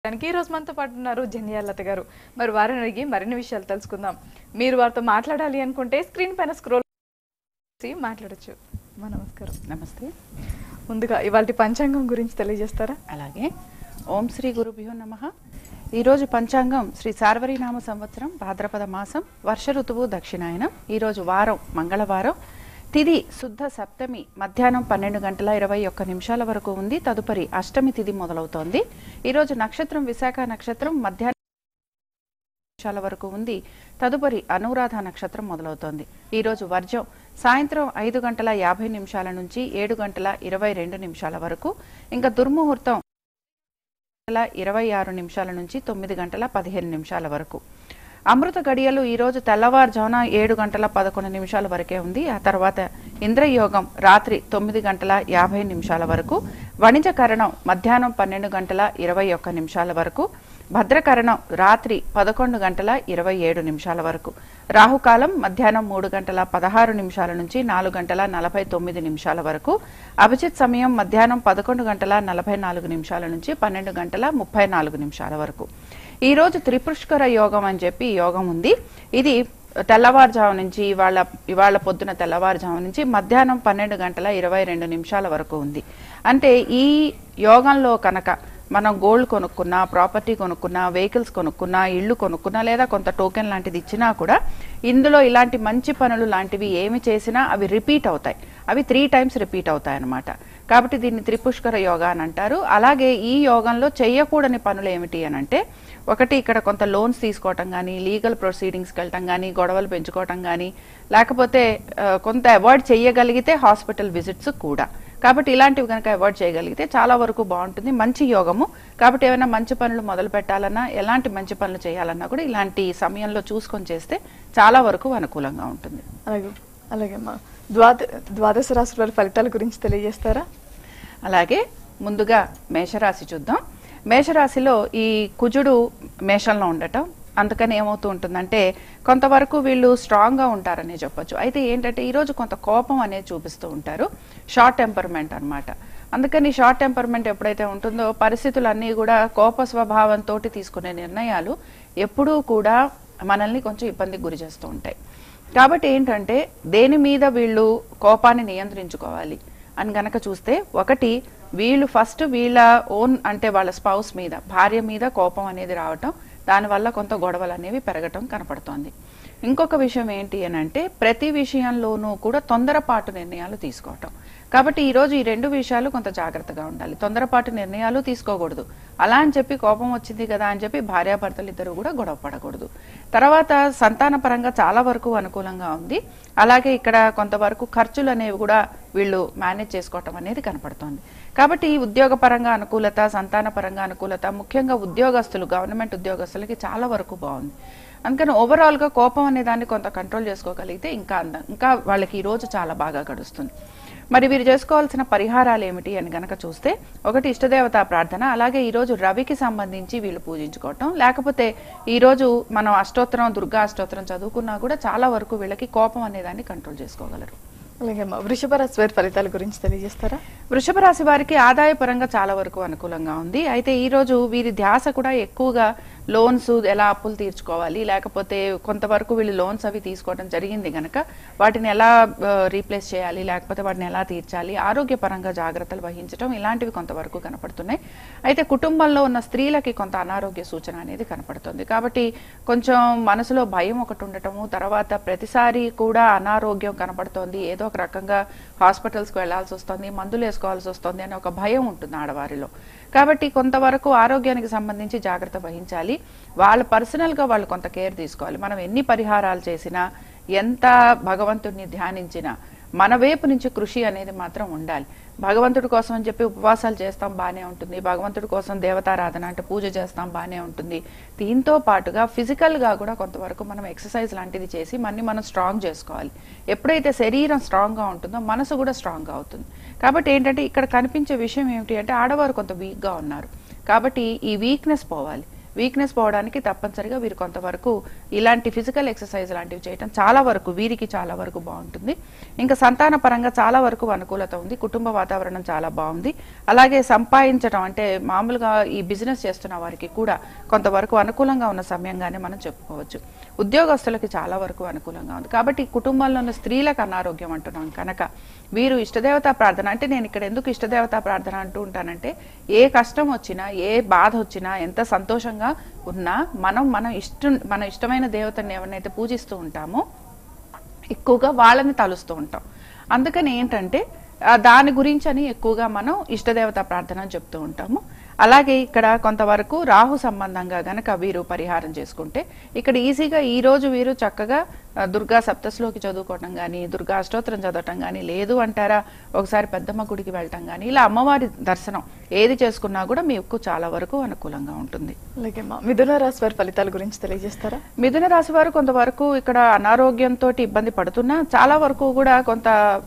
దానికి ఈ రోజు మనతో పాటు ఉన్నారు జనియాలత గారు మరి వారిని అడిగి మరిన్ని విషయాలు తెలుసుకుందాం మీరు వారితో మాట్లాడాలి అనుకుంటే స్క్రీన్ పైన స్క్రోల్ చేసి మాట్లాడొచ్చు మా నమస్కారం నమస్తే ముందుగా ఇవాళ పంచాంగం గురించి తెలియజేస్తారా అలాగే ఓం శ్రీ గురుభ్యో నమ ఈరోజు పంచాంగం శ్రీ సార్వరీనామ సంవత్సరం భాద్రపద మాసం వర్ష ఋతువు దక్షిణాయనం ఈరోజు వారం మంగళవారం తిది శుద్ధ సప్తమి మధ్యాహ్నం పన్నెండు గంటల ఇరవై ఒక్క నిమిషాల వరకు ఉంది తదుపరి అష్టమి తిది మొదలవుతోంది ఈరోజు నక్షత్రం విశాఖ నక్షత్రం మధ్యాహ్నం నిమిషాల వరకు ఉంది తదుపరి అనురాధ నక్షత్రం మొదలవుతోంది ఈరోజు వర్జం సాయంత్రం ఐదు గంటల యాభై నిమిషాల నుంచి ఏడు గంటల ఇరవై రెండు నిమిషాల వరకు ఇంకా దుర్ముహూర్తం గంటల ఇరవై ఆరు నిమిషాల నుంచి తొమ్మిది గంటల పదిహేను నిమిషాల వరకు అమృత గడియలు ఈరోజు తెల్లవారుజామున ఏడు గంటల పదకొండు నిమిషాల వరకే ఉంది ఆ తర్వాత ఇంద్రయోగం రాత్రి తొమ్మిది గంటల యాభై నిమిషాల వరకు వణిజకరణం మధ్యాహ్నం పన్నెండు గంటల ఇరవై ఒక్క నిమిషాల వరకు భద్రకరణం రాత్రి పదకొండు గంటల ఇరవై ఏడు నిమిషాల వరకు రాహుకాలం మధ్యాహ్నం మూడు గంటల పదహారు నిమిషాల నుంచి నాలుగు గంటల నలభై తొమ్మిది నిమిషాల వరకు అభిజిత్ సమయం మధ్యాహ్నం పదకొండు గంటల నలభై నాలుగు నిమిషాల నుంచి పన్నెండు గంటల ముప్పై నాలుగు నిమిషాల వరకు ఈ రోజు త్రిపుష్కర యోగం అని చెప్పి ఈ యోగం ఉంది ఇది తెల్లవారుజాము నుంచి ఇవాళ ఇవాళ పొద్దున తెల్లవారుజాము నుంచి మధ్యాహ్నం పన్నెండు గంటల ఇరవై రెండు నిమిషాల వరకు ఉంది అంటే ఈ యోగంలో కనుక మనం గోల్డ్ కొనుక్కున్నా ప్రాపర్టీ కొనుక్కున్నా వెహికల్స్ కొనుక్కున్నా ఇల్లు కొనుక్కున్నా లేదా కొంత టోకెన్ లాంటిది ఇచ్చినా కూడా ఇందులో ఇలాంటి మంచి పనులు లాంటివి ఏమి చేసినా అవి రిపీట్ అవుతాయి అవి త్రీ టైమ్స్ రిపీట్ అవుతాయి అన్నమాట కాబట్టి దీన్ని త్రిపుష్కర యోగా అని అంటారు అలాగే ఈ యోగంలో చేయకూడని పనులు ఏమిటి అని అంటే ఒకటి ఇక్కడ కొంత లోన్స్ తీసుకోవటం కానీ లీగల్ ప్రొసీడింగ్స్కి వెళ్ళటం కానీ గొడవలు పెంచుకోవటం కానీ లేకపోతే ఆ, కొంత అవాయిడ్ చేయగలిగితే హాస్పిటల్ విజిట్స్ కూడా కాబట్టి ఇలాంటివి కనుక అవాయిడ్ చేయగలిగితే చాలా వరకు బాగుంటుంది మంచి యోగము కాబట్టి ఏమైనా మంచి పనులు మొదలు పెట్టాలన్నా ఎలాంటి మంచి పనులు చేయాలన్నా కూడా ఇలాంటి సమయంలో చూసుకొని చేస్తే చాలా వరకు అనుకూలంగా ఉంటుంది అలాగే అలాగే మా ద్వాద ద్వాదశ రాశుల వారి ఫలితాల గురించి తెలియజేస్తారా అలాగే ముందుగా మేషరాశి చూద్దాం మేషరాశిలో ఈ కుజుడు మేషంలో ఉండటం అందుకని ఏమవుతూ ఉంటుందంటే కొంతవరకు వీళ్ళు స్ట్రాంగ్గా ఉంటారనే చెప్పొచ్చు అయితే ఏంటంటే ఈరోజు కొంత కోపం అనేది చూపిస్తూ ఉంటారు షార్ట్ టెంపర్మెంట్ అన్నమాట అందుకని షార్ట్ టెంపర్మెంట్ ఎప్పుడైతే ఉంటుందో పరిస్థితులన్నీ కూడా కోప స్వభావంతో తీసుకునే నిర్ణయాలు ఎప్పుడూ కూడా మనల్ని కొంచెం ఇబ్బందికి గురి చేస్తూ ఉంటాయి కాబట్టి ఏంటంటే దేని మీద వీళ్ళు కోపాన్ని నియంత్రించుకోవాలి అని గనక చూస్తే ఒకటి వీళ్ళు ఫస్ట్ వీళ్ళ ఓన్ అంటే వాళ్ళ స్పౌస్ మీద భార్య మీద కోపం అనేది రావటం దానివల్ల కొంత గొడవలు అనేవి పెరగటం కనపడుతోంది ఇంకొక విషయం ఏంటి అని అంటే ప్రతి విషయంలోనూ కూడా తొందరపాటు నిర్ణయాలు తీసుకోవటం కాబట్టి ఈ రోజు ఈ రెండు విషయాలు కొంత జాగ్రత్తగా ఉండాలి తొందరపాటు నిర్ణయాలు తీసుకోకూడదు అలా అని చెప్పి కోపం వచ్చింది కదా అని చెప్పి భార్యాభర్తలు ఇద్దరు కూడా గొడవ పడకూడదు తర్వాత సంతాన పరంగా చాలా వరకు అనుకూలంగా ఉంది అలాగే ఇక్కడ కొంతవరకు ఖర్చులు అనేవి కూడా వీళ్ళు మేనేజ్ చేసుకోవటం అనేది కనపడుతోంది కాబట్టి ఈ ఉద్యోగ పరంగా అనుకూలత సంతాన పరంగా అనుకూలత ముఖ్యంగా ఉద్యోగస్తులు గవర్నమెంట్ ఉద్యోగస్తులకి చాలా వరకు బాగుంది అందుకని ఓవరాల్ గా కోపం అనే దాన్ని కొంత కంట్రోల్ చేసుకోగలిగితే ఇంకా అందం ఇంకా వాళ్ళకి ఈ రోజు చాలా బాగా గడుస్తుంది మరి వీరు చేసుకోవాల్సిన పరిహారాలు ఏమిటి అని గనక చూస్తే ఒకటి ఇష్టదేవతా ప్రార్థన అలాగే ఈ రోజు రవికి సంబంధించి వీళ్ళు పూజించుకోవటం లేకపోతే ఈ రోజు మనం అష్టోత్తరం దుర్గా అష్టోత్తరం చదువుకున్నా కూడా చాలా వరకు వీళ్ళకి కోపం అనే దాన్ని కంట్రోల్ చేసుకోగలరు అలాగే మా వృషభ రాశి వారి ఫలితాల గురించి తెలియజేస్తారా వృషభ రాశి వారికి ఆదాయ పరంగా చాలా వరకు అనుకూలంగా ఉంది అయితే ఈ రోజు వీరి ధ్యాస కూడా ఎక్కువగా లోన్స్ ఎలా అప్పులు తీర్చుకోవాలి లేకపోతే కొంతవరకు వీళ్ళు లోన్స్ అవి తీసుకోవడం జరిగింది గనక వాటిని ఎలా రీప్లేస్ చేయాలి లేకపోతే వాటిని ఎలా తీర్చాలి ఆరోగ్యపరంగా జాగ్రత్తలు వహించడం ఇలాంటివి కొంతవరకు కనపడుతున్నాయి అయితే కుటుంబంలో ఉన్న స్త్రీలకి కొంత అనారోగ్య సూచన అనేది కనపడుతుంది కాబట్టి కొంచెం మనసులో భయం ఒకటి ఉండటము తర్వాత ప్రతిసారి కూడా అనారోగ్యం కనపడుతోంది ఏదో ఒక రకంగా హాస్పిటల్స్కి వెళ్లాల్సి వస్తుంది మందులు వేసుకోవాల్సి వస్తుంది అనే ఒక భయం ఉంటుంది ఆడవారిలో కాబట్టి కొంతవరకు ఆరోగ్యానికి సంబంధించి జాగ్రత్త వహించాలి వాళ్ళ పర్సనల్గా వాళ్ళు కొంత కేర్ తీసుకోవాలి మనం ఎన్ని పరిహారాలు చేసినా ఎంత భగవంతుడిని ధ్యానించినా మన వైపు నుంచి కృషి అనేది మాత్రం ఉండాలి భగవంతుడి కోసం అని చెప్పి ఉపవాసాలు చేస్తాం బాగానే ఉంటుంది భగవంతుడి కోసం దేవతారాధన అంటే పూజ చేస్తాం బాగానే ఉంటుంది దీంతో పాటుగా ఫిజికల్గా కూడా కొంతవరకు మనం ఎక్సర్సైజ్ లాంటిది చేసి మన్ని మనం స్ట్రాంగ్ చేసుకోవాలి ఎప్పుడైతే శరీరం స్ట్రాంగ్గా ఉంటుందో మనసు కూడా స్ట్రాంగ్గా అవుతుంది కాబట్టి ఏంటంటే ఇక్కడ కనిపించే విషయం ఏమిటి అంటే ఆడవారు కొంత వీక్గా ఉన్నారు కాబట్టి ఈ వీక్నెస్ పోవాలి వీక్నెస్ పోవడానికి తప్పనిసరిగా వీరు కొంతవరకు ఇలాంటి ఫిజికల్ ఎక్సర్సైజ్ లాంటివి చేయటం చాలా వరకు వీరికి చాలా వరకు బాగుంటుంది ఇంకా సంతాన పరంగా చాలా వరకు అనుకూలత ఉంది కుటుంబ వాతావరణం చాలా బాగుంది అలాగే సంపాదించడం అంటే మామూలుగా ఈ బిజినెస్ చేస్తున్న వారికి కూడా కొంతవరకు అనుకూలంగా ఉన్న సమయంగానే మనం చెప్పుకోవచ్చు ఉద్యోగస్తులకి చాలా వరకు అనుకూలంగా ఉంది కాబట్టి కుటుంబంలో ఉన్న స్త్రీలకు అనారోగ్యం అంటున్నాం కనుక వీరు ఇష్టదేవతా ప్రార్థన అంటే నేను ఇక్కడ ఎందుకు ఇష్టదేవతా ప్రార్థన అంటూ ఉంటానంటే ఏ కష్టం వచ్చినా ఏ బాధ వచ్చినా ఎంత సంతోషంగా ఉన్నా మనం మనం ఇష్టం మన ఇష్టమైన దేవతని ఎవరినైతే పూజిస్తూ ఉంటామో ఎక్కువగా వాళ్ళని తలుస్తూ ఉంటాం అందుకని ఏంటంటే ఆ, దాని గురించి అని ఎక్కువగా మనం ఇష్టదేవత ప్రార్థన అని చెప్తూ ఉంటాము అలాగే ఇక్కడ కొంతవరకు రాహు సంబంధంగా గనక వీరు పరిహారం చేసుకుంటే ఇక్కడ ఈజీగా ఈ రోజు వీరు చక్కగా ఆ, దుర్గా సప్తస్లోకి చదువుకోవటం కానీ దుర్గా అష్టోత్తరం చదవటం కానీ లేదు అంటారా ఒకసారి పెద్దమ్మ గుడికి వెళ్ళటం కానీ ఇలా అమ్మవారి దర్శనం ఏది చేసుకున్నా కూడా మీకు చాలా వరకు అనుకూలంగా ఉంటుంది అలాగే అమ్మా మిథున రాశి వారి ఫలితాల గురించి తెలియజేస్తారా మిథున రాశి వారు కొంతవరకు ఇక్కడ అనారోగ్యంతో ఇబ్బంది పడుతున్నా చాలా వరకు కూడా కొంత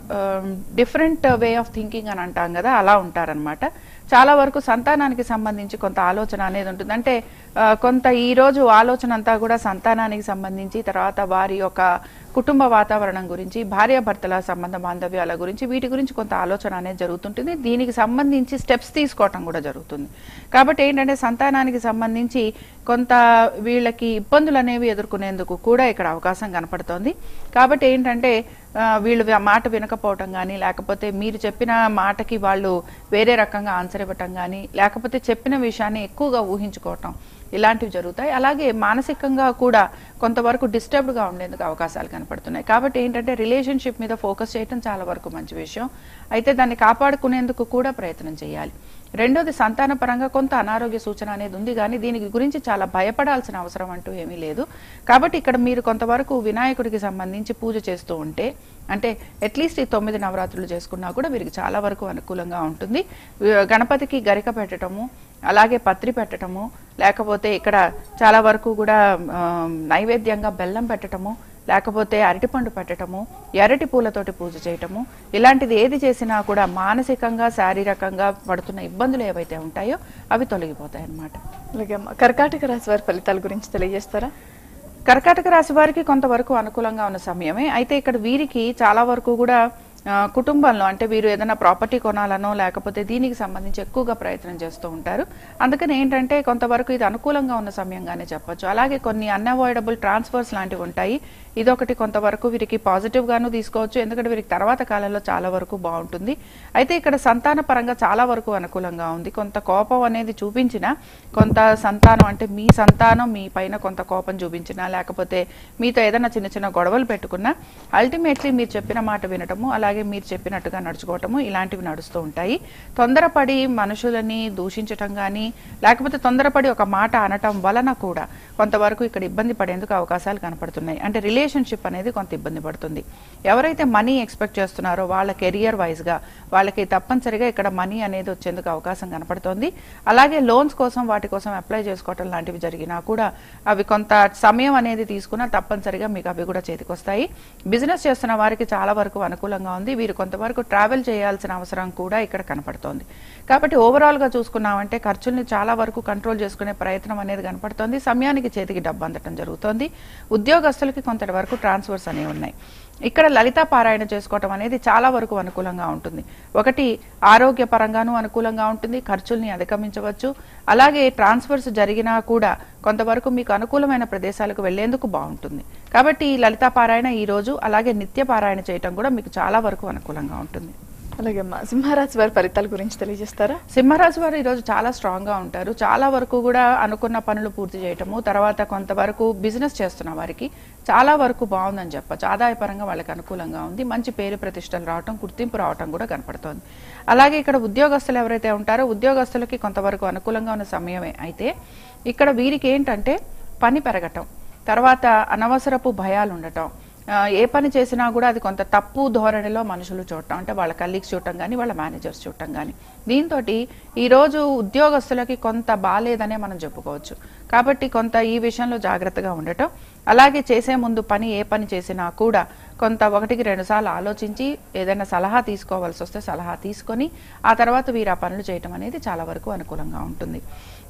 డిఫరెంట్ వే ఆఫ్ థింకింగ్ అని అంటాం కదా అలా ఉంటారనమాట చాలా వరకు సంతానానికి సంబంధించి కొంత ఆలోచన అనేది ఉంటుంది అంటే ఆ, కొంత ఈ రోజు ఆలోచన అంతా కూడా సంతానానికి సంబంధించి తర్వాత వారి యొక్క కుటుంబ వాతావరణం గురించి భార్యాభర్తల సంబంధ బాంధవ్యాల గురించి వీటి గురించి కొంత ఆలోచన అనేది జరుగుతుంటుంది దీనికి సంబంధించి స్టెప్స్ తీసుకోవటం కూడా జరుగుతుంది కాబట్టి ఏంటంటే సంతానానికి సంబంధించి కొంత వీళ్ళకి ఇబ్బందులు అనేవి ఎదుర్కొనేందుకు కూడా ఇక్కడ అవకాశం కనపడుతోంది కాబట్టి ఏంటంటే ఆ, వీళ్ళు ఆ మాట వినకపోవటం కానీ లేకపోతే మీరు చెప్పిన మాటకి వాళ్ళు వేరే రకంగా ఆన్సర్ ఇవ్వటం కానీ లేకపోతే చెప్పిన విషయాన్ని ఎక్కువగా ఊహించుకోవటం ఇలాంటివి జరుగుతాయి అలాగే మానసికంగా కూడా కొంతవరకు డిస్టర్బ్డ్గా ఉండేందుకు అవకాశాలు కనపడుతున్నాయి కాబట్టి ఏంటంటే రిలేషన్షిప్ మీద ఫోకస్ చేయడం చాలా వరకు మంచి విషయం అయితే దాన్ని కాపాడుకునేందుకు కూడా ప్రయత్నం చేయాలి రెండోది సంతాన పరంగా కొంత అనారోగ్య సూచన అనేది ఉంది కానీ దీనికి గురించి చాలా భయపడాల్సిన అవసరం అంటూ ఏమీ లేదు కాబట్టి ఇక్కడ మీరు కొంతవరకు వినాయకుడికి సంబంధించి పూజ చేస్తూ ఉంటే అంటే అట్లీస్ట్ ఈ తొమ్మిది నవరాత్రులు చేసుకున్నా కూడా వీరికి చాలా వరకు అనుకూలంగా ఉంటుంది వి- గణపతికి గరిక పెట్టడము అలాగే పత్రి పెట్టడము లేకపోతే ఇక్కడ చాలా వరకు కూడా ఆ, నైవేద్యంగా బెల్లం పెట్టడము లేకపోతే అరటిపండు పెట్టడము ఎర్రటి పూలతోటి పూజ చేయటము ఇలాంటిది ఏది చేసినా కూడా మానసికంగా శారీరకంగా పడుతున్న ఇబ్బందులు ఏవైతే ఉంటాయో అవి తొలగిపోతాయి అన్నమాట అలాగే అమ్మా కర్కాటక రాశి వారి ఫలితాల గురించి తెలియజేస్తారా కర్కాటక రాశి వారికి కొంతవరకు అనుకూలంగా ఉన్న సమయమే అయితే ఇక్కడ వీరికి చాలా వరకు కూడా ఆ, కుటుంబంలో అంటే వీరు ఏదైనా ప్రాపర్టీ కొనాలనో లేకపోతే దీనికి సంబంధించి ఎక్కువగా ప్రయత్నం చేస్తూ ఉంటారు అందుకని ఏంటంటే కొంతవరకు ఇది అనుకూలంగా ఉన్న సమయంగానే చెప్పొచ్చు అలాగే కొన్ని అన్అవాయిడబుల్ ట్రాన్స్ఫర్స్ లాంటివి ఉంటాయి ఇదొకటి కొంతవరకు వీరికి పాజిటివ్ గాను తీసుకోవచ్చు ఎందుకంటే వీరికి తర్వాత కాలంలో చాలా వరకు బాగుంటుంది అయితే ఇక్కడ సంతాన పరంగా చాలా వరకు అనుకూలంగా ఉంది కొంత కోపం అనేది చూపించిన కొంత సంతానం అంటే మీ సంతానం మీ పైన కొంత కోపం చూపించినా లేకపోతే మీతో ఏదైనా చిన్న చిన్న గొడవలు పెట్టుకున్నా అల్టిమేట్లీ మీరు చెప్పిన మాట వినటము అలాగే మీరు చెప్పినట్టుగా నడుచుకోవటము ఇలాంటివి నడుస్తూ ఉంటాయి తొందరపడి మనుషులని దూషించటం కానీ లేకపోతే తొందరపడి ఒక మాట అనటం వలన కూడా కొంతవరకు ఇక్కడ ఇబ్బంది పడేందుకు అవకాశాలు కనపడుతున్నాయి అంటే రిలేషన్షిప్ అనేది కొంత ఇబ్బంది పడుతుంది ఎవరైతే మనీ ఎక్స్పెక్ట్ చేస్తున్నారో వాళ్ళ కెరియర్ వైజ్గా వాళ్ళకి తప్పనిసరిగా ఇక్కడ మనీ అనేది వచ్చేందుకు అవకాశం కనపడుతోంది అలాగే లోన్స్ కోసం వాటి కోసం అప్లై చేసుకోవటం లాంటివి జరిగినా కూడా అవి కొంత సమయం అనేది తీసుకున్నా తప్పనిసరిగా మీకు అవి కూడా చేతికొస్తాయి బిజినెస్ చేస్తున్న వారికి చాలా వరకు అనుకూలంగా ఉంది వీరు కొంతవరకు ట్రావెల్ చేయాల్సిన అవసరం కూడా ఇక్కడ కనపడుతోంది కాబట్టి ఓవరాల్ గా చూసుకున్నామంటే ఖర్చుల్ని చాలా వరకు కంట్రోల్ చేసుకునే ప్రయత్నం అనేది కనపడుతోంది సమయానికి చేతికి డబ్బు అందటం జరుగుతోంది ఉద్యోగస్తులకి కొంత వరకు ట్రాన్స్ఫర్స్ అనేవి ఉన్నాయి ఇక్కడ లలిత పారాయణ చేసుకోవటం అనేది చాలా వరకు అనుకూలంగా ఉంటుంది ఒకటి ఆరోగ్యపరంగానూ అనుకూలంగా ఉంటుంది ఖర్చుల్ని అధిగమించవచ్చు అలాగే ట్రాన్స్ఫర్స్ జరిగినా కూడా కొంతవరకు మీకు అనుకూలమైన ప్రదేశాలకు వెళ్లేందుకు బాగుంటుంది కాబట్టి ఈ లలిత పారాయణ ఈ రోజు అలాగే నిత్య పారాయణ చేయటం కూడా మీకు చాలా వరకు అనుకూలంగా ఉంటుంది అలాగే అమ్మా సింహరాశి వారి ఫలితాల గురించి తెలియజేస్తారా సింహరాశి వారు ఈరోజు చాలా స్ట్రాంగ్ గా ఉంటారు చాలా వరకు కూడా అనుకున్న పనులు పూర్తి చేయటము తర్వాత కొంతవరకు బిజినెస్ చేస్తున్న వారికి చాలా వరకు బాగుందని చెప్పచ్చు ఆదాయపరంగా వాళ్ళకి అనుకూలంగా ఉంది మంచి పేరు ప్రతిష్టలు రావటం గుర్తింపు రావటం కూడా కనపడుతోంది అలాగే ఇక్కడ ఉద్యోగస్తులు ఎవరైతే ఉంటారో ఉద్యోగస్తులకి కొంతవరకు అనుకూలంగా ఉన్న సమయమే అయితే ఇక్కడ వీరికి ఏంటంటే పని పెరగటం తర్వాత అనవసరపు భయాలు ఉండటం ఆ, ఏ పని చేసినా కూడా అది కొంత తప్పు ధోరణిలో మనుషులు చూడటం అంటే వాళ్ళ కలీగ్స్ చూడటం కానీ వాళ్ళ మేనేజర్స్ చూడటం కానీ దీంతో ఈరోజు ఉద్యోగస్తులకి కొంత బాలేదనే మనం చెప్పుకోవచ్చు కాబట్టి కొంత ఈ విషయంలో జాగ్రత్తగా ఉండటం అలాగే చేసే ముందు పని ఏ పని చేసినా కూడా కొంత ఒకటికి రెండు సార్లు ఆలోచించి ఏదైనా సలహా తీసుకోవాల్సి వస్తే సలహా తీసుకొని ఆ తర్వాత వీరు ఆ పనులు చేయటం అనేది చాలా వరకు అనుకూలంగా ఉంటుంది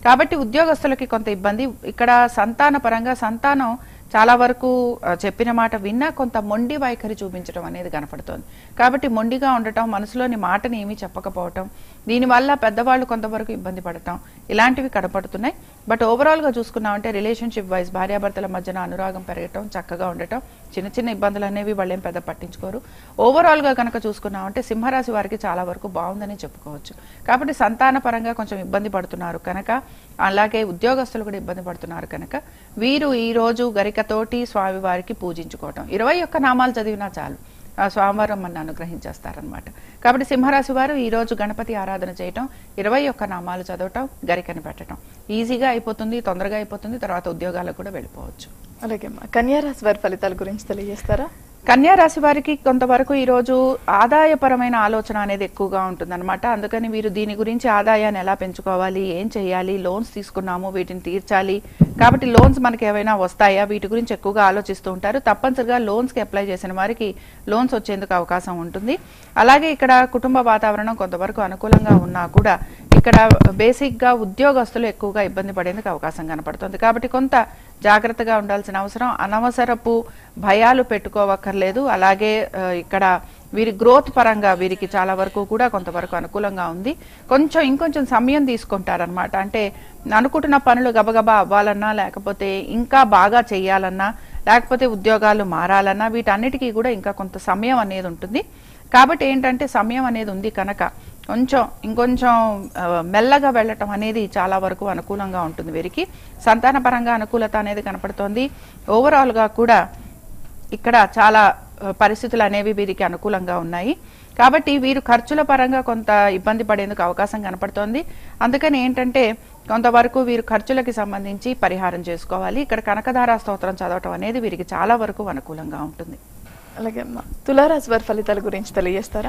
కాబట్టి ఉద్యోగస్తులకి కొంత ఇబ్బంది ఇక్కడ సంతాన పరంగా సంతానం చాలా వరకు ఆ, చెప్పిన మాట విన్నా కొంత మొండి వైఖరి చూపించడం అనేది కనపడుతోంది కాబట్టి మొండిగా ఉండటం మనసులోని మాటని ఏమీ చెప్పకపోవటం దీనివల్ల పెద్దవాళ్ళు కొంతవరకు ఇబ్బంది పడటం ఇలాంటివి కనపడుతున్నాయి బట్ ఓవరాల్గా చూసుకున్నామంటే రిలేషన్షిప్ వైజ్ భార్యాభర్తల మధ్యన అనురాగం పెరగటం చక్కగా ఉండటం చిన్న చిన్న ఇబ్బందులు అనేవి వాళ్ళు ఏం పెద్ద పట్టించుకోరు ఓవరాల్గా కనుక చూసుకున్నామంటే సింహరాశి వారికి చాలా వరకు బాగుందని చెప్పుకోవచ్చు కాబట్టి సంతాన పరంగా కొంచెం ఇబ్బంది పడుతున్నారు కనుక అలాగే ఉద్యోగస్తులు కూడా ఇబ్బంది పడుతున్నారు కనుక వీరు ఈ రోజు గరికతోటి స్వామివారికి పూజించుకోవటం ఇరవై ఒక్క నామాలు చదివినా చాలు ఆ స్వామివారం మన అనుగ్రహించేస్తారనమాట కాబట్టి సింహరాశి వారు ఈ రోజు గణపతి ఆరాధన చేయటం ఇరవై ఒక్క నామాలు చదవటం గరికని పెట్టడం ఈజీగా అయిపోతుంది తొందరగా అయిపోతుంది తర్వాత ఉద్యోగాలకు కూడా వెళ్ళిపోవచ్చు అలాగే అమ్మా కన్యారాశి వారి ఫలితాల గురించి తెలియజేస్తారా కన్యా రాశి వారికి కొంతవరకు ఈరోజు ఆదాయపరమైన ఆలోచన అనేది ఎక్కువగా ఉంటుందన్నమాట అందుకని వీరు దీని గురించి ఆదాయాన్ని ఎలా పెంచుకోవాలి ఏం చేయాలి లోన్స్ తీసుకున్నాము వీటిని తీర్చాలి కాబట్టి లోన్స్ మనకి ఏవైనా వస్తాయా వీటి గురించి ఎక్కువగా ఆలోచిస్తూ ఉంటారు తప్పనిసరిగా లోన్స్కి అప్లై చేసిన వారికి లోన్స్ వచ్చేందుకు అవకాశం ఉంటుంది అలాగే ఇక్కడ కుటుంబ వాతావరణం కొంతవరకు అనుకూలంగా ఉన్నా కూడా ఇక్కడ బేసిక్ గా ఉద్యోగస్తులు ఎక్కువగా ఇబ్బంది పడేందుకు అవకాశం కనపడుతుంది కాబట్టి కొంత జాగ్రత్తగా ఉండాల్సిన అవసరం అనవసరపు భయాలు పెట్టుకోవక్కర్లేదు అలాగే ఆ, ఇక్కడ వీరి గ్రోత్ పరంగా వీరికి చాలా వరకు కూడా కొంతవరకు అనుకూలంగా ఉంది కొంచెం ఇంకొంచెం సమయం తీసుకుంటారనమాట అంటే అనుకుంటున్న పనులు గబగబా అవ్వాలన్నా లేకపోతే ఇంకా బాగా చేయాలన్నా లేకపోతే ఉద్యోగాలు మారాలన్నా వీటన్నిటికీ కూడా ఇంకా కొంత సమయం అనేది ఉంటుంది కాబట్టి ఏంటంటే సమయం అనేది ఉంది కనుక కొంచెం ఇంకొంచెం ఆ, మెల్లగా వెళ్ళటం అనేది చాలా వరకు అనుకూలంగా ఉంటుంది వీరికి సంతానపరంగా అనుకూలత అనేది కనపడుతోంది ఓవరాల్గా కూడా ఇక్కడ చాలా ఆ, పరిస్థితులు అనేవి వీరికి అనుకూలంగా ఉన్నాయి కాబట్టి వీరు ఖర్చుల పరంగా కొంత ఇబ్బంది పడేందుకు అవకాశం కనపడుతోంది అందుకని ఏంటంటే కొంతవరకు వీరు ఖర్చులకి సంబంధించి పరిహారం చేసుకోవాలి ఇక్కడ కనకధార స్తోత్రం చదవటం అనేది వీరికి చాలా వరకు అనుకూలంగా ఉంటుంది అలాగే అమ్మా తులారాశి వారి ఫలితాల గురించి తెలియజేస్తారా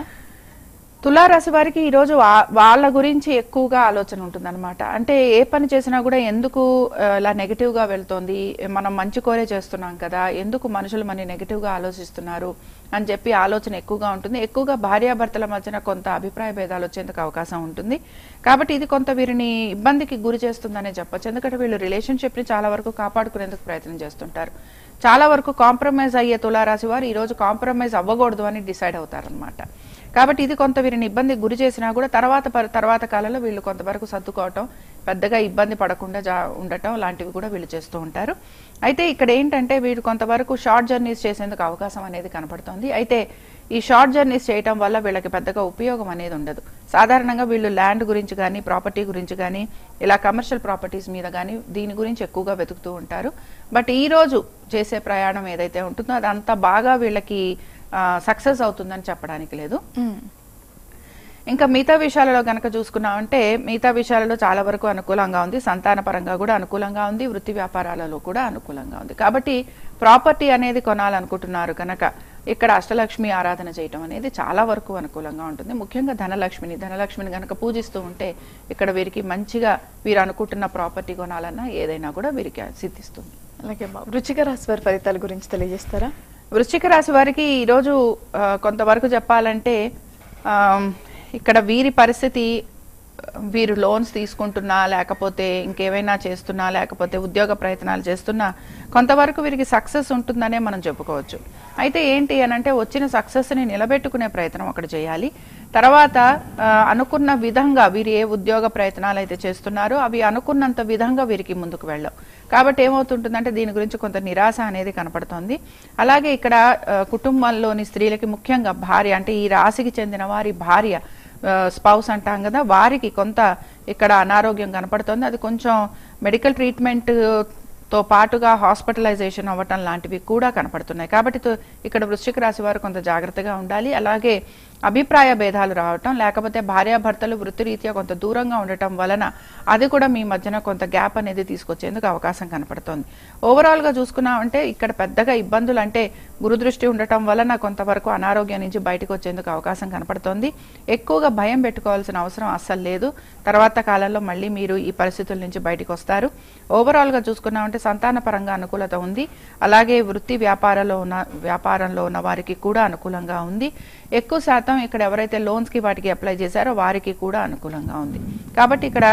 తులారాశి వారికి ఈరోజు వా- వాళ్ళ గురించి ఎక్కువగా ఆలోచన ఉంటుందన్నమాట అంటే ఏ పని చేసినా కూడా ఎందుకు ఆ, ఇలా నెగిటివ్ గా వెళ్తోంది మనం మంచి కోరే చేస్తున్నాం కదా ఎందుకు మనుషులు మన నెగిటివ్ గా ఆలోచిస్తున్నారు అని చెప్పి ఆలోచన ఎక్కువగా ఉంటుంది ఎక్కువగా భార్యాభర్తల మధ్యన కొంత అభిప్రాయ భేదాలు వచ్చేందుకు అవకాశం ఉంటుంది కాబట్టి ఇది కొంత వీరిని ఇబ్బందికి గురి చేస్తుందనే చెప్పొచ్చు ఎందుకంటే వీళ్ళు రిలేషన్షిప్ ని చాలా వరకు కాపాడుకునేందుకు ప్రయత్నం చేస్తుంటారు చాలా వరకు కాంప్రమైజ్ అయ్యే తులారాశి వారు ఈ రోజు కాంప్రమైజ్ అవ్వకూడదు అని డిసైడ్ అవుతారనమాట కాబట్టి ఇది కొంత వీరిని ఇబ్బందికి గురి చేసినా కూడా తర్వాత ప- తర్వాత కాలంలో వీళ్ళు కొంతవరకు సర్దుకోవటం పెద్దగా ఇబ్బంది పడకుండా జా ఉండటం లాంటివి కూడా వీళ్ళు చేస్తూ ఉంటారు అయితే ఇక్కడ ఏంటంటే వీరు కొంతవరకు షార్ట్ జర్నీస్ చేసేందుకు అవకాశం అనేది కనపడుతోంది అయితే ఈ షార్ట్ జర్నీస్ చేయటం వల్ల వీళ్ళకి పెద్దగా ఉపయోగం అనేది ఉండదు సాధారణంగా వీళ్ళు ల్యాండ్ గురించి కానీ ప్రాపర్టీ గురించి కానీ ఇలా కమర్షియల్ ప్రాపర్టీస్ మీద కానీ దీని గురించి ఎక్కువగా వెతుకుతూ ఉంటారు బట్ ఈ రోజు చేసే ప్రయాణం ఏదైతే ఉంటుందో అది అంత బాగా వీళ్ళకి సక్సెస్ అవుతుందని చెప్పడానికి లేదు ఉమ్. ఇంకా మిగతా విషయాలలో కనుక చూసుకున్నామంటే మిగతా విషయాలలో చాలా వరకు అనుకూలంగా ఉంది సంతాన పరంగా కూడా అనుకూలంగా ఉంది వృత్తి వ్యాపారాలలో కూడా అనుకూలంగా ఉంది కాబట్టి ప్రాపర్టీ అనేది కొనాలనుకుంటున్నారు కనుక ఇక్కడ అష్టలక్ష్మి ఆరాధన చేయటం అనేది చాలా వరకు అనుకూలంగా ఉంటుంది ముఖ్యంగా ధనలక్ష్మిని ధనలక్ష్మిని కనుక పూజిస్తూ ఉంటే ఇక్కడ వీరికి మంచిగా వీరు అనుకుంటున్న ప్రాపర్టీ కొనాలన్నా ఏదైనా కూడా వీరికి సిద్ధిస్తుంది అలాగే అమ్మా వృచ్చిక రాశి వారి ఫలితాల గురించి తెలియజేస్తారా వృశ్చిక రాశి వారికి ఈరోజు ఆ, కొంతవరకు చెప్పాలంటే ఆ, ఇక్కడ వీరి పరిస్థితి ఆ, వీరు లోన్స్ తీసుకుంటున్నా లేకపోతే ఇంకేమైనా చేస్తున్నా లేకపోతే ఉద్యోగ ప్రయత్నాలు చేస్తున్నా కొంతవరకు వీరికి సక్సెస్ ఉంటుందనే మనం చెప్పుకోవచ్చు అయితే ఏంటి అని అంటే వచ్చిన సక్సెస్ని నిలబెట్టుకునే ప్రయత్నం ఒకటి చేయాలి తర్వాత ఆ, అనుకున్న విధంగా వీరు ఏ ఉద్యోగ ప్రయత్నాలు అయితే చేస్తున్నారో అవి అనుకున్నంత విధంగా వీరికి ముందుకు వెళ్ళవు కాబట్టి ఏమవుతుంటుందంటే దీని గురించి కొంత నిరాశ అనేది కనపడుతోంది అలాగే ఇక్కడ ఆ, కుటుంబంలోని స్త్రీలకి ముఖ్యంగా భార్య అంటే ఈ రాశికి చెందిన వారి భార్య స్పౌస్ అంటాం కదా వారికి కొంత ఇక్కడ అనారోగ్యం కనపడుతోంది అది కొంచెం మెడికల్ ట్రీట్మెంట్ తో పాటుగా హాస్పిటలైజేషన్ అవ్వటం లాంటివి కూడా కనపడుతున్నాయి కాబట్టి తో- ఇక్కడ వృశ్చిక రాశి వారు కొంత జాగ్రత్తగా ఉండాలి అలాగే అభిప్రాయ భేదాలు రావటం లేకపోతే భార్యాభర్తలు వృత్తిరీత్యా కొంత దూరంగా ఉండటం వలన అది కూడా మీ మధ్యన కొంత గ్యాప్ అనేది తీసుకొచ్చేందుకు అవకాశం కనపడుతోంది ఓవరాల్ గా చూసుకున్నామంటే ఇక్కడ పెద్దగా ఇబ్బందులు అంటే గురుదృష్టి ఉండటం వలన కొంతవరకు అనారోగ్యం నుంచి బయటకు వచ్చేందుకు అవకాశం కనపడుతోంది ఎక్కువగా భయం పెట్టుకోవాల్సిన అవసరం అస్సలు లేదు తర్వాత కాలంలో మళ్ళీ మీరు ఈ పరిస్థితుల నుంచి బయటకు వస్తారు ఓవరాల్ గా చూసుకున్నామంటే సంతాన పరంగా అనుకూలత ఉంది అలాగే వృత్తి వ్యాపారంలో ఉన్న వ్యాపారంలో ఉన్న వారికి కూడా అనుకూలంగా ఉంది ఎక్కువ శాతం ఇక్కడ ఎవరైతే లోన్స్ కి వాటికి అప్లై చేశారో వారికి కూడా అనుకూలంగా ఉంది కాబట్టి ఇక్కడ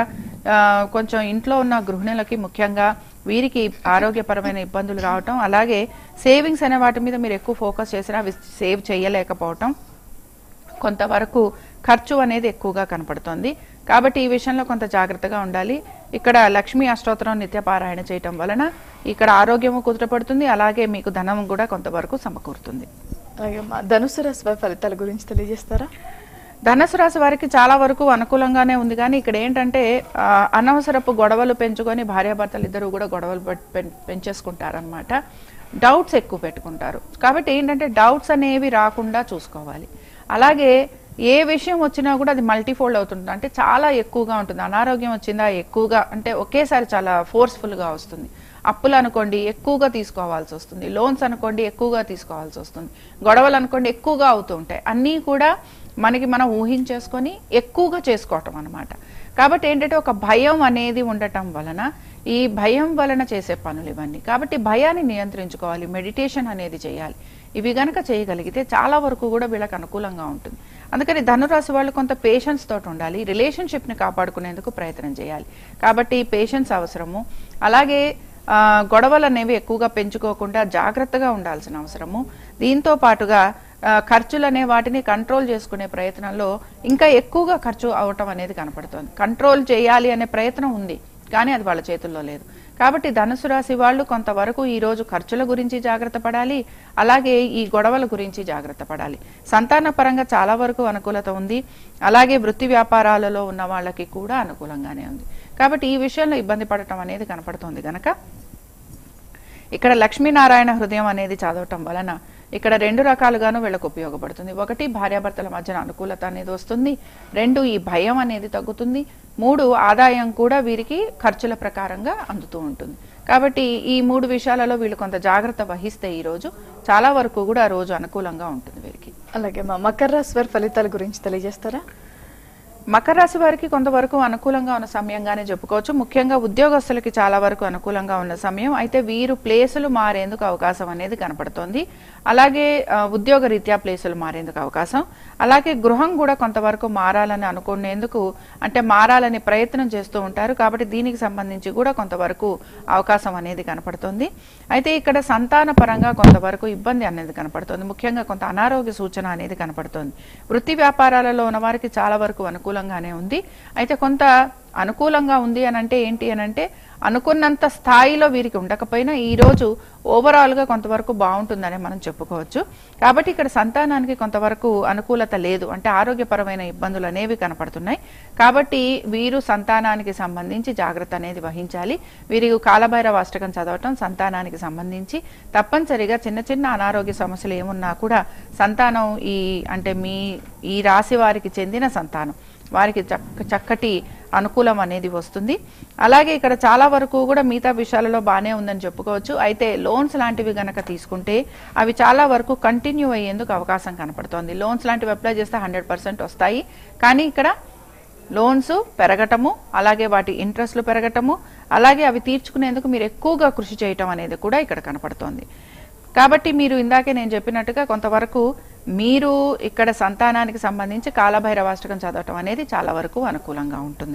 ఆ, కొంచెం ఇంట్లో ఉన్న గృహిణులకి ముఖ్యంగా వీరికి ఆరోగ్యపరమైన ఇబ్బందులు రావటం అలాగే సేవింగ్స్ అనే వాటి మీద మీరు ఎక్కువ ఫోకస్ చేసినా అవి సేవ్ చేయలేకపోవటం కొంతవరకు ఖర్చు అనేది ఎక్కువగా కనపడుతోంది కాబట్టి ఈ విషయంలో కొంత జాగ్రత్తగా ఉండాలి ఇక్కడ లక్ష్మీ అష్టోత్తరం నిత్య పారాయణ చేయటం వలన ఇక్కడ ఆరోగ్యము కుదుటపడుతుంది అలాగే మీకు ధనం కూడా కొంతవరకు సమకూరుతుంది అలాగే అమ్మా ధనుసు రాశి వారి ఫలితాల గురించి తెలియజేస్తారా ధనుసు రాశి వారికి చాలా వరకు అనుకూలంగానే ఉంది కానీ ఇక్కడ ఏంటంటే ఆ, అనవసరపు గొడవలు పెంచుకొని భార్యాభర్తలు ఇద్దరు కూడా గొడవలు పెట్- పెం- పెంచేసుకుంటారనమాట డౌట్స్ ఎక్కువ పెట్టుకుంటారు కాబట్టి ఏంటంటే డౌట్స్ అనేవి రాకుండా చూసుకోవాలి అలాగే ఏ విషయం వచ్చినా కూడా అది మల్టీఫోల్డ్ అవుతుంది అంటే చాలా ఎక్కువగా ఉంటుంది అనారోగ్యం వచ్చిందా ఎక్కువగా అంటే ఒకేసారి చాలా ఫోర్స్ఫుల్గా వస్తుంది అప్పులు అనుకోండి ఎక్కువగా తీసుకోవాల్సి వస్తుంది లోన్స్ అనుకోండి ఎక్కువగా తీసుకోవాల్సి వస్తుంది గొడవలు అనుకోండి ఎక్కువగా అవుతూ ఉంటాయి అన్నీ కూడా మనకి మనం ఊహించేసుకొని ఎక్కువగా చేసుకోవటం అన్నమాట కాబట్టి ఏంటంటే ఒక భయం అనేది ఉండటం వలన ఈ భయం వలన చేసే పనులు ఇవన్నీ కాబట్టి భయాన్ని నియంత్రించుకోవాలి మెడిటేషన్ అనేది చేయాలి ఇవి గనక చేయగలిగితే చాలా వరకు కూడా వీళ్ళకి అనుకూలంగా ఉంటుంది అందుకని ధనురాశి వాళ్ళు కొంత పేషెన్స్ తోటి ఉండాలి రిలేషన్షిప్ని కాపాడుకునేందుకు ప్రయత్నం చేయాలి కాబట్టి పేషెన్స్ అవసరము అలాగే ఆ, గొడవలు అనేవి ఎక్కువగా పెంచుకోకుండా జాగ్రత్తగా ఉండాల్సిన అవసరము దీంతో పాటుగా ఆ, ఖర్చులు అనే వాటిని కంట్రోల్ చేసుకునే ప్రయత్నంలో ఇంకా ఎక్కువగా ఖర్చు అవటం అనేది కనపడుతోంది కంట్రోల్ చేయాలి అనే ప్రయత్నం ఉంది కానీ అది వాళ్ళ చేతుల్లో లేదు కాబట్టి ధనుసు రాశి వాళ్ళు కొంతవరకు ఈ రోజు ఖర్చుల గురించి జాగ్రత్త పడాలి అలాగే ఈ గొడవల గురించి జాగ్రత్త పడాలి సంతాన పరంగా చాలా వరకు అనుకూలత ఉంది అలాగే వృత్తి వ్యాపారాలలో ఉన్న వాళ్ళకి కూడా అనుకూలంగానే ఉంది కాబట్టి ఈ విషయంలో ఇబ్బంది పడటం అనేది కనపడుతోంది గనక ఇక్కడ లక్ష్మీనారాయణ హృదయం అనేది చదవటం వలన ఇక్కడ రెండు రకాలుగాను వీళ్ళకు ఉపయోగపడుతుంది ఒకటి భార్యాభర్తల మధ్యన అనుకూలత అనేది వస్తుంది రెండు ఈ భయం అనేది తగ్గుతుంది మూడు ఆదాయం కూడా వీరికి ఖర్చుల ప్రకారంగా అందుతూ ఉంటుంది కాబట్టి ఈ మూడు విషయాలలో వీళ్ళు కొంత జాగ్రత్త వహిస్తే ఈ రోజు చాలా వరకు కూడా ఆ రోజు అనుకూలంగా ఉంటుంది వీరికి అలాగే మా మకర రాశి వారి ఫలితాల గురించి తెలియజేస్తారా మకర రాశి వారికి కొంతవరకు అనుకూలంగా ఉన్న సమయంగానే చెప్పుకోవచ్చు ముఖ్యంగా ఉద్యోగస్తులకి చాలా వరకు అనుకూలంగా ఉన్న సమయం అయితే వీరు ప్లేసులు మారేందుకు అవకాశం అనేది కనపడుతోంది అలాగే ఆ, ఉద్యోగ రీత్యా ప్లేసులు మారేందుకు అవకాశం అలాగే గృహం కూడా కొంతవరకు మారాలని అనుకునేందుకు అంటే మారాలని ప్రయత్నం చేస్తూ ఉంటారు కాబట్టి దీనికి సంబంధించి కూడా కొంతవరకు అవకాశం అనేది కనపడుతుంది అయితే ఇక్కడ సంతాన పరంగా కొంతవరకు ఇబ్బంది అనేది కనపడుతుంది ముఖ్యంగా కొంత అనారోగ్య సూచన అనేది కనపడుతుంది వృత్తి వ్యాపారాలలో ఉన్న వారికి చాలా వరకు అనుకూలంగానే ఉంది అయితే కొంత అనుకూలంగా ఉంది అని అంటే ఏంటి అని అంటే అనుకున్నంత స్థాయిలో వీరికి ఉండకపోయినా ఈ రోజు ఓవరాల్ గా కొంతవరకు బాగుంటుందని మనం చెప్పుకోవచ్చు కాబట్టి ఇక్కడ సంతానానికి కొంతవరకు అనుకూలత లేదు అంటే ఆరోగ్యపరమైన ఇబ్బందులు అనేవి కనపడుతున్నాయి కాబట్టి వీరు సంతానానికి సంబంధించి జాగ్రత్త అనేది వహించాలి వీరి కాలభైరవ అష్టకం చదవటం సంతానానికి సంబంధించి తప్పనిసరిగా చిన్న చిన్న అనారోగ్య సమస్యలు ఏమున్నా కూడా సంతానం ఈ అంటే మీ ఈ రాశి వారికి చెందిన సంతానం వారికి చక్క చక్కటి అనుకూలం అనేది వస్తుంది అలాగే ఇక్కడ చాలా వరకు కూడా మిగతా విషయాలలో బాగానే ఉందని చెప్పుకోవచ్చు అయితే లోన్స్ లాంటివి గనక తీసుకుంటే అవి చాలా వరకు కంటిన్యూ అయ్యేందుకు అవకాశం కనపడుతోంది లోన్స్ లాంటివి అప్లై చేస్తే హండ్రెడ్ పర్సెంట్ వస్తాయి కానీ ఇక్కడ లోన్స్ పెరగటము అలాగే వాటి ఇంట్రెస్ట్లు పెరగటము అలాగే అవి తీర్చుకునేందుకు మీరు ఎక్కువగా కృషి చేయటం అనేది కూడా ఇక్కడ కనపడుతోంది కాబట్టి మీరు ఇందాకే నేను చెప్పినట్టుగా కొంతవరకు మీరు ఇక్కడ సంతానానికి సంబంధించి కాలభైరవాష్టకం చదవటం అనేది చాలా వరకు అనుకూలంగా ఉంటుంది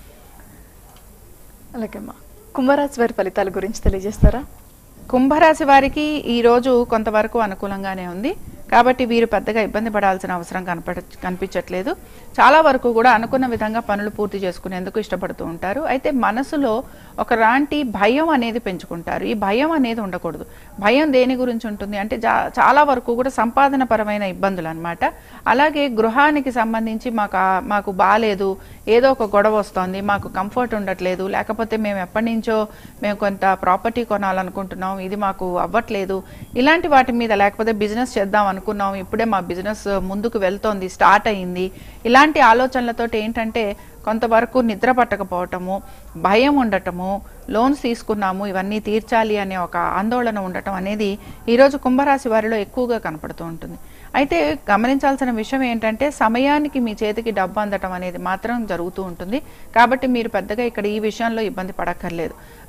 అలాగే అమ్మా కుంభరాశి వారి ఫలితాల గురించి తెలియజేస్తారా కుంభరాశి వారికి ఈ రోజు కొంతవరకు అనుకూలంగానే ఉంది కాబట్టి వీరు పెద్దగా ఇబ్బంది పడాల్సిన అవసరం కనపడ కనిపించట్లేదు చాలా వరకు కూడా అనుకున్న విధంగా పనులు పూర్తి చేసుకునేందుకు ఇష్టపడుతూ ఉంటారు అయితే మనసులో ఒకలాంటి భయం అనేది పెంచుకుంటారు ఈ భయం అనేది ఉండకూడదు భయం దేని గురించి ఉంటుంది అంటే జా- చాలా వరకు కూడా సంపాదన పరమైన ఇబ్బందులు అనమాట అలాగే గృహానికి సంబంధించి మాకు ఆ- మాకు బాగాలేదు ఏదో ఒక గొడవ వస్తోంది మాకు కంఫర్ట్ ఉండట్లేదు లేకపోతే మేము ఎప్పటి నుంచో మేము కొంత ప్రాపర్టీ కొనాలనుకుంటున్నాం ఇది మాకు అవ్వట్లేదు ఇలాంటి వాటి మీద లేకపోతే బిజినెస్ చేద్దాం అనుకున్నాం ఇప్పుడే మా బిజినెస్ ముందుకు వెళ్తోంది స్టార్ట్ అయ్యింది ఇలాంటి ఆలోచనలతోటి ఏంటంటే కొంతవరకు నిద్ర పట్టకపోవటము భయం ఉండటము లోన్స్ తీసుకున్నాము ఇవన్నీ తీర్చాలి అనే ఒక ఆందోళన ఉండటం అనేది ఈరోజు కుంభరాశి వారిలో ఎక్కువగా కనపడుతూ ఉంటుంది అయితే గమనించాల్సిన విషయం ఏంటంటే సమయానికి మీ చేతికి డబ్బు అందటం అనేది మాత్రం జరుగుతూ ఉంటుంది కాబట్టి మీరు పెద్దగా ఇక్కడ ఈ విషయంలో ఇబ్బంది పడక్కర్లేదు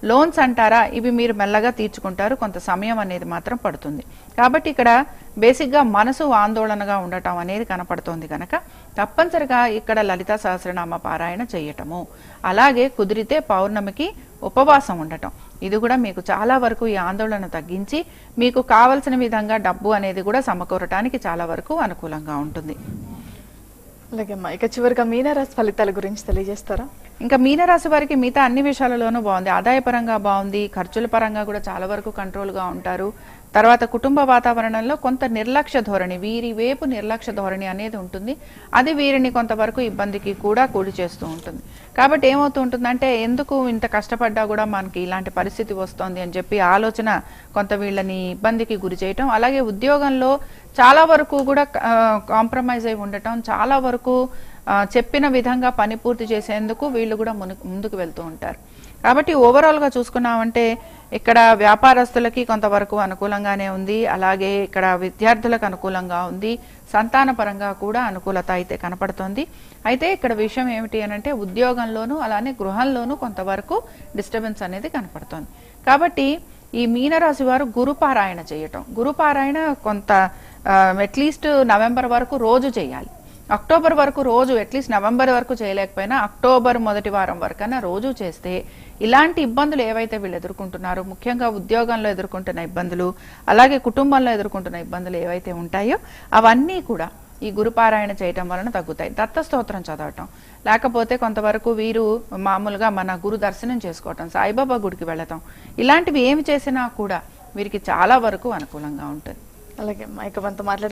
లోన్స్ అంటారా ఇవి మీరు మెల్లగా తీర్చుకుంటారు కొంత సమయం అనేది మాత్రం పడుతుంది కాబట్టి ఇక్కడ బేసిక్గా మనసు ఆందోళనగా ఉండటం అనేది కనపడుతోంది కనుక తప్పనిసరిగా ఇక్కడ లలిత సహస్రనామ పారాయణ చేయటము అలాగే కుదిరితే పౌర్ణమికి ఉపవాసం ఉండటం ఇది కూడా మీకు చాలా వరకు ఈ ఆందోళన తగ్గించి మీకు కావలసిన విధంగా డబ్బు అనేది కూడా సమకూరటానికి చాలా వరకు అనుకూలంగా ఉంటుంది అలాగే అమ్మా ఇక చివరిగా మీనరాశి ఫలితాల గురించి తెలియజేస్తారా ఇంకా మీనరాశి వారికి మిగతా అన్ని విషయాలలోనూ బాగుంది ఆదాయపరంగా బాగుంది ఖర్చుల పరంగా కూడా చాలా వరకు కంట్రోల్గా ఉంటారు తర్వాత కుటుంబ వాతావరణంలో కొంత నిర్లక్ష్య ధోరణి వీరి వైపు నిర్లక్ష్య ధోరణి అనేది ఉంటుంది అది వీరిని కొంతవరకు ఇబ్బందికి కూడా కూడి చేస్తూ ఉంటుంది కాబట్టి ఏమవుతూ ఉంటుందంటే ఎందుకు ఇంత కష్టపడ్డా కూడా మనకి ఇలాంటి పరిస్థితి వస్తోంది అని చెప్పి ఆలోచన కొంత వీళ్ళని ఇబ్బందికి గురి చేయటం అలాగే ఉద్యోగంలో చాలా వరకు కూడా కాంప్రమైజ్ అయి ఉండటం చాలా వరకు ఆ, చెప్పిన విధంగా పని పూర్తి చేసేందుకు వీళ్ళు కూడా మును- ముందుకు వెళ్తూ ఉంటారు కాబట్టి ఓవరాల్గా చూసుకున్నామంటే ఇక్కడ వ్యాపారస్తులకి కొంతవరకు అనుకూలంగానే ఉంది అలాగే ఇక్కడ విద్యార్థులకు అనుకూలంగా ఉంది సంతానపరంగా కూడా అనుకూలత అయితే కనపడుతోంది అయితే ఇక్కడ విషయం ఏమిటి అని అంటే ఉద్యోగంలోనూ అలానే గృహంలోనూ కొంతవరకు డిస్టర్బెన్స్ అనేది కనపడుతోంది కాబట్టి ఈ మీనరాశి వారు గురుపారాయణ చేయటం గురుపారాయణ కొంత అట్లీస్ట్ నవంబర్ వరకు రోజు చేయాలి అక్టోబర్ వరకు రోజు అట్లీస్ట్ నవంబర్ వరకు చేయలేకపోయినా అక్టోబర్ మొదటి వారం వరకైనా రోజు చేస్తే ఇలాంటి ఇబ్బందులు ఏవైతే వీళ్ళు ఎదుర్కొంటున్నారో ముఖ్యంగా ఉద్యోగంలో ఎదుర్కొంటున్న ఇబ్బందులు అలాగే కుటుంబంలో ఎదుర్కొంటున్న ఇబ్బందులు ఏవైతే ఉంటాయో అవన్నీ కూడా ఈ గురుపారాయణ చేయటం వలన తగ్గుతాయి దత్త స్తోత్రం చదవటం లేకపోతే కొంతవరకు వీరు మామూలుగా మన గురు దర్శనం చేసుకోవటం సాయిబాబా గుడికి వెళ్ళటం ఇలాంటివి ఏమి చేసినా కూడా వీరికి చాలా వరకు అనుకూలంగా ఉంటుంది అలాగే అమ్మా ఇక మనతో మాట్లాడే